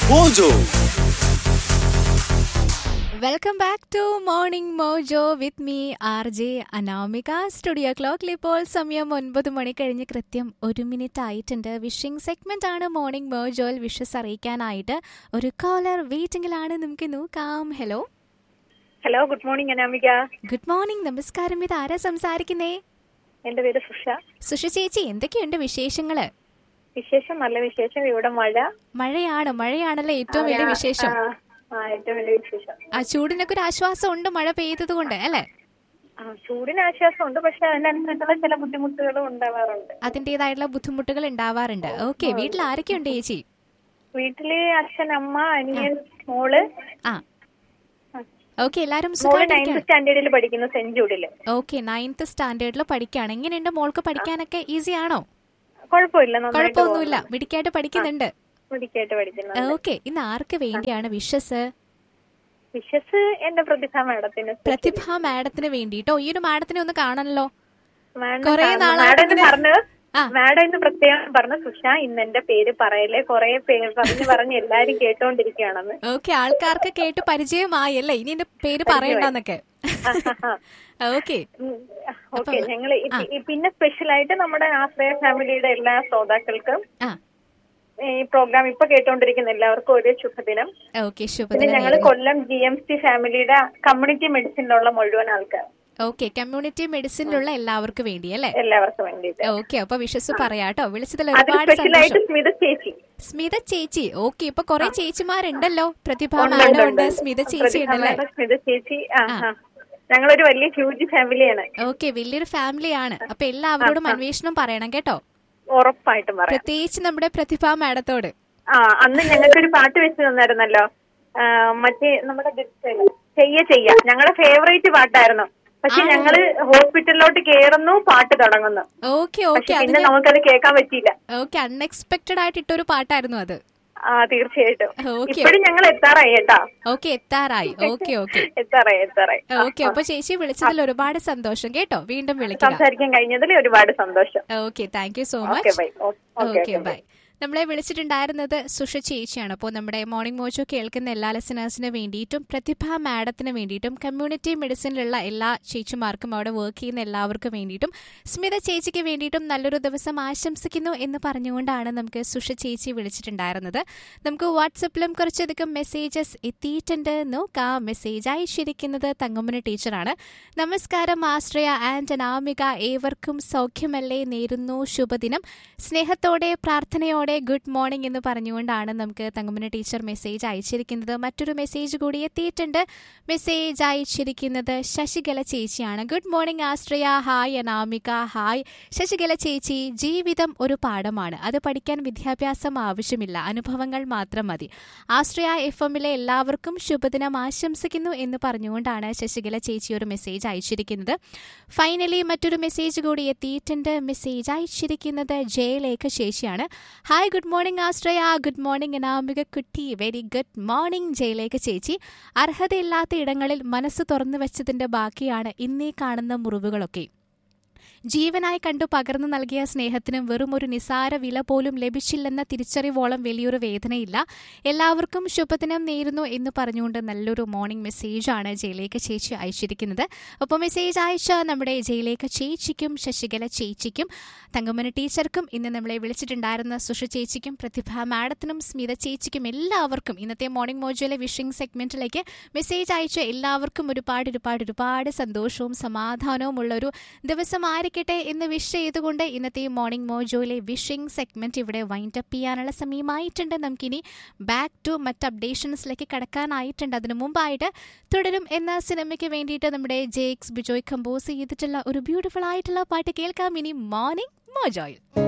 Mojo. Welcome back to morning mojo with me R J Anamika studio ക്ലോക്കിൽ ഇപ്പോൾ സമയം ഒൻപത് മണി കഴിഞ്ഞ് കൃത്യം ഒരു മിനിറ്റ് ആയിട്ടുണ്ട് വിഷിംഗ് സെഗ്മെന്റ് ആണ് മോർണിംഗ് മോജോയിൽ വിഷസ് അറിയിക്കാനായിട്ട് ഒരു കോളർ വെയിറ്റിംഗിലാണ് നമുക്ക് നോക്കാം hello hello good morning Anamika good morning നമസ്കാരം ഇത് ആരാ സംസാരിക്കുന്നേ എന്റെ പേര് സുഷ സുഷ ചേച്ചി എന്തൊക്കെയുണ്ട് വിശേഷങ്ങള് വിശേഷം നല്ല വിശേഷം ഇവിടെ മഴ മഴയാണ് മഴയാണല്ലോ ഏറ്റവും വലിയ വിശേഷം ആ, ആ ഏറ്റവും വലിയ വിശേഷം ആ ചൂടിനൊക്കെ ഒരു ആശ്വാസം ഉണ്ട് മഴ പെയ്തത് കൊണ്ട് അല്ലേ ആ ചൂടിന് ആശ്വാസമുണ്ട് പക്ഷെ അതിനനുസരിച്ചുള്ള ചില ബുദ്ധിമുട്ടുകളും ഉണ്ടാവാറുണ്ട് അതിൻ്റെതായിട്ടുള്ള ബുദ്ധിമുട്ടുകൾ ഉണ്ടാവാറുണ്ട് ഓക്കെ വീട്ടിൽ ആരൊക്കെയുണ്ട് ചേച്ചി വീട്ടില് അച്ഛൻ അമ്മ അനിയൻ മോള് ആ ഓക്കെ എല്ലാരും മോള് സുഖമായിട്ടിരിക്കുകയാണ് നയൻത് സ്റ്റാൻഡേർഡിൽ പഠിക്കുന്നു സെന്റ് ജൂഡില് ഓക്കെ നയൻത്ത് സ്റ്റാൻഡേർഡിൽ പഠിക്കുകയാണ് എങ്ങനെയുണ്ട് മോൾക്ക് പഠിക്കാനൊക്കെ ഈസി ആണോ കുഴപ്പമില്ല നന്നായിട്ട് കുഴപ്പമൊന്നുമില്ല മിടിക്കായിട്ട് പഠിക്കുന്നുണ്ട് മിടുക്കിയായിട്ട് പഠിക്കുന്നു ഓക്കെ ഇന്ന് ആർക്ക് വേണ്ടിയാണ് വിഷസ് വിശസ് എന്റെ പ്രതിഭ മാഡത്തിന് പ്രതിഭ മാഡത്തിന് വേണ്ടിട്ടോ ഈ ഒരു മാഡത്തിനെ ഒന്ന് കാണണല്ലോ മാഡം കുറേ കാണുന്നു. നാളായിട്ട് മാഡം ഇന്ന് ഇങ്ങനെ- പറഞ്ഞു ആ. മാഡം ഇന്ന് പ്രത്യേകം പറഞ്ഞു സുഷ ഇന്ന് എന്റെ പേര് പറയല്ലേ കൊറേ പേര് പറഞ്ഞു പറഞ്ഞ് എല്ലാരും കേട്ടോണ്ടിരിക്കുകയാണെന്ന് ഓക്കെ ആൾക്കാർക്ക് കേട്ട് പരിചയമായി അല്ലേ ഇനി എന്റെ പേര് പറയണ്ടെന്നൊക്കെ ഓക്കെ ഓക്കെ ഞങ്ങൾ പിന്നെ സ്പെഷ്യൽ ആയിട്ട് നമ്മുടെ ആശ്രയ ഫാമിലിയുടെ എല്ലാ ശ്രോതാക്കൾക്കും ആ ഈ പ്രോഗ്രാം ഇപ്പൊ കേട്ടോണ്ടിരിക്കുന്ന എല്ലാവർക്കും ഒരു ശുഭദിനം ഓക്കെ പിന്നെ ശുഭദിനം ഞങ്ങൾ കൊല്ലം ജി എം സി ഫാമിലിയുടെ കമ്മ്യൂണിറ്റി മെഡിസിനിലുള്ള മുഴുവൻ ആൾക്കാർ ഓക്കെ കമ്മ്യൂണിറ്റി മെഡിസിനിലുള്ള എല്ലാവർക്കും വേണ്ടി അല്ലേ എല്ലാവർക്കും വേണ്ടിയിട്ട് ഓക്കെ അപ്പൊ വിശ്വസ് പറയാട്ടോ വിളിച്ചതിൽ അതിൽ ഒരുപാട് സ്പെഷ്യൽ ആയിട്ട് സന്തോഷം സ്മിത ചേച്ചി സ്മിത ചേച്ചി ഓക്കെ ഇപ്പൊ കൊറേ ചേച്ചിമാരുണ്ടല്ലോ പ്രതിഭ ഉണ്ട്, മാഡം ഉണ്ട്, ഉണ്ട് ഉണ്ട്. സ്മിത ചേച്ചി പ്രതിഭ ഉണ്ടല്ലേ മാഡം, സ്മിത ചേച്ചി ആ ആ ഞങ്ങളൊരു വലിയ ഹ്യൂജ് ഫാമിലിയാണ് ഓക്കെ വലിയൊരു ഫാമിലിയാണ് അപ്പൊ എല്ലാവരോടും അന്വേഷണം പറയണം കേട്ടോ ഉറപ്പായിട്ടും പറയാം പ്രത്യേകിച്ച് നമ്മുടെ പ്രതിഭ മാഡത്തോട് ആ അന്ന് ഞങ്ങൾക്കൊരു പാട്ട് വെച്ച് തന്നായിരുന്നല്ലോ ആ, മറ്റേ നമ്മുടെ ദിൽസയില് ചെയ്യ ചെയ്യ ഞങ്ങളുടെ ഫേവറേറ്റ് പാട്ടായിരുന്നു പക്ഷെ ഞങ്ങള് ഹോസ്പിറ്റലിലോട്ട് കേറുന്നു പാട്ട് തുടങ്ങുന്നു ഓക്കെ പക്ഷെ ഓക്കെ പിന്നെ അതിന് നമുക്കത് കേൾക്കാൻ പറ്റിയില്ല ഓക്കെ അൺഎക്സ്പെക്ടഡ് ആയിട്ട് ഇട്ടൊരു പാട്ടായിരുന്നു അത് ആ തീർച്ചയായിട്ടും Okay. ഇപ്പോഴും ഞങ്ങൾ എത്താറായി കേട്ടാ ഓക്കെ എത്താറായി ഓക്കെ ഓക്കെ എത്താറായി എത്താറായി ആ, ഓക്കെ അപ്പൊ ചേച്ചി വിളിച്ചതിൽ ഒരുപാട് സന്തോഷം കേട്ടോ വീണ്ടും വിളിക്കുക സംസാരിക്കാൻ കഴിഞ്ഞതിൽ ഒരുപാട് സന്തോഷം okay thank you so okay much bye okay okay bye നമ്മളെ വിളിച്ചിട്ടുണ്ടായിരുന്നത് സുഷ ചേച്ചിയാണ് അപ്പോൾ നമ്മുടെ മോർണിംഗ് മോച്ചോ കേൾക്കുന്ന എല്ലാ ലിസണേഴ്സിന് വേണ്ടിയിട്ടും പ്രതിഭ മാഡത്തിന് വേണ്ടിയിട്ടും കമ്മ്യൂണിറ്റി മെഡിസിനിലുള്ള എല്ലാ ചേച്ചിമാർക്കും അവിടെ വർക്ക് ചെയ്യുന്ന എല്ലാവർക്കും വേണ്ടിയിട്ടും സ്മിത ചേച്ചിക്ക് വേണ്ടിയിട്ടും നല്ലൊരു ദിവസം ആശംസിക്കുന്നു എന്ന് പറഞ്ഞുകൊണ്ടാണ് നമുക്ക് സുഷ ചേച്ചി വിളിച്ചിട്ടുണ്ടായിരുന്നത് നമുക്ക് വാട്സപ്പിലും കുറച്ചധികം മെസ്സേജസ് എത്തിയിട്ടുണ്ട് നോക്കാം മെസ്സേജ് അയച്ചിരിക്കുന്നത് തങ്കമ്മന ടീച്ചറാണ് നമസ്കാരം ആശ്രയ ആൻഡ് അനാമിക ഏവർക്കും സൗഖ്യമല്ലേ നേരുന്നു ശുഭദിനം സ്നേഹത്തോടെ പ്രാർത്ഥനയോടെ ഗുഡ് മോർണിംഗ് എന്ന് പറഞ്ഞുകൊണ്ടാണ് നമുക്ക് തങ്കമ്മന ടീച്ചർ മെസ്സേജ് അയച്ചിരിക്കുന്നത് മറ്റൊരു മെസ്സേജ് കൂടി എത്തിയിട്ടുണ്ട് മെസ്സേജ് അയച്ചിരിക്കുന്നത് ശശികല ചേച്ചിയാണ് good morning Ashraya hi Anamika hi Sasikala ചേച്ചി ജീവിതം ഒരു പാഠമാണ് അത് പഠിക്കാൻ വിദ്യാഭ്യാസം ആവശ്യമില്ല അനുഭവങ്ങൾ മാത്രം മതി ആശ്രയ എഫ് എമ്മിലെ എല്ലാവർക്കും ശുഭദിനം ആശംസിക്കുന്നു എന്ന് പറഞ്ഞുകൊണ്ടാണ് ശശികല ചേച്ചി ഒരു മെസ്സേജ് അയച്ചിരിക്കുന്നത് ഫൈനലി മറ്റൊരു മെസ്സേജ് കൂടി എത്തിയിട്ടുണ്ട് മെസ്സേജ് അയച്ചിരിക്കുന്നത് ജയലേഖ ചേച്ചിയാണ് hi good morning Ashraya good morning Anamika കുട്ടി വെരി ഗുഡ് മോർണിംഗ് ജയലേഖ ചേച്ചി അർഹതയില്ലാത്ത ഇടങ്ങളിൽ മനസ്സ് തുറന്നു വെച്ചതിന്റെ ബാക്കിയാണ് ഇന്നീ കാണുന്ന മുറിവുകളൊക്കെ ജീവനായി കണ്ടു പകർന്നു നൽകിയ സ്നേഹത്തിനും വെറും ഒരു നിസാര വില പോലും ലഭിച്ചില്ലെന്ന തിരിച്ചറിവോളം വലിയൊരു വേദനയില്ല എല്ലാവർക്കും ശുഭദിനം നേരുന്നു എന്ന് പറഞ്ഞുകൊണ്ട് നല്ലൊരു മോർണിംഗ് മെസ്സേജാണ് ജയലേഖ ചേച്ചി അയച്ചിരിക്കുന്നത് അപ്പോൾ മെസ്സേജ് അയച്ച നമ്മുടെ ജയലേഖ ചേച്ചിക്കും ശശികല ചേച്ചിക്കും തങ്കമ്മന ടീച്ചർക്കും ഇന്ന് നമ്മളെ വിളിച്ചിട്ടുണ്ടായിരുന്ന സുഷ ചേച്ചിക്കും പ്രതിഭ മാഡത്തിനും സ്മിത ചേച്ചിക്കും എല്ലാവർക്കും ഇന്നത്തെ മോർണിംഗ് മോജോയിലെ വിഷിംഗ് സെഗ്മെന്റിലേക്ക് മെസ്സേജ് അയച്ച എല്ലാവർക്കും ഒരുപാട് ഒരുപാട് ഒരുപാട് സന്തോഷവും സമാധാനവും ഉള്ള ഒരു ദിവസം ആയിരിക്കട്ടെ എന്ന് വിഷ് ചെയ്തുകൊണ്ട് ഇന്നത്തെ മോർണിംഗ് മോജോയിലെ വിഷിംഗ് സെഗ്മെന്റ് ഇവിടെ വൈൻഡ് അപ്പ് ചെയ്യാനുള്ള സമയമായിട്ടുണ്ട് നമുക്കിനി ബാക്ക് ടു മറ്റ് അപ്ഡേഷൻസിലേക്ക് കടക്കാനായിട്ടുണ്ട് അതിനു മുമ്പായിട്ട് തുടരും എന്ന സിനിമയ്ക്ക് വേണ്ടിയിട്ട് നമ്മുടെ ജേക്സ് ബിജോയ് കമ്പോസ് ചെയ്തിട്ടുള്ള ഒരു ബ്യൂട്ടിഫുൾ ആയിട്ടുള്ള പാട്ട് കേൾക്കാം ഇനി മോർണിംഗ് മോജോയിൽ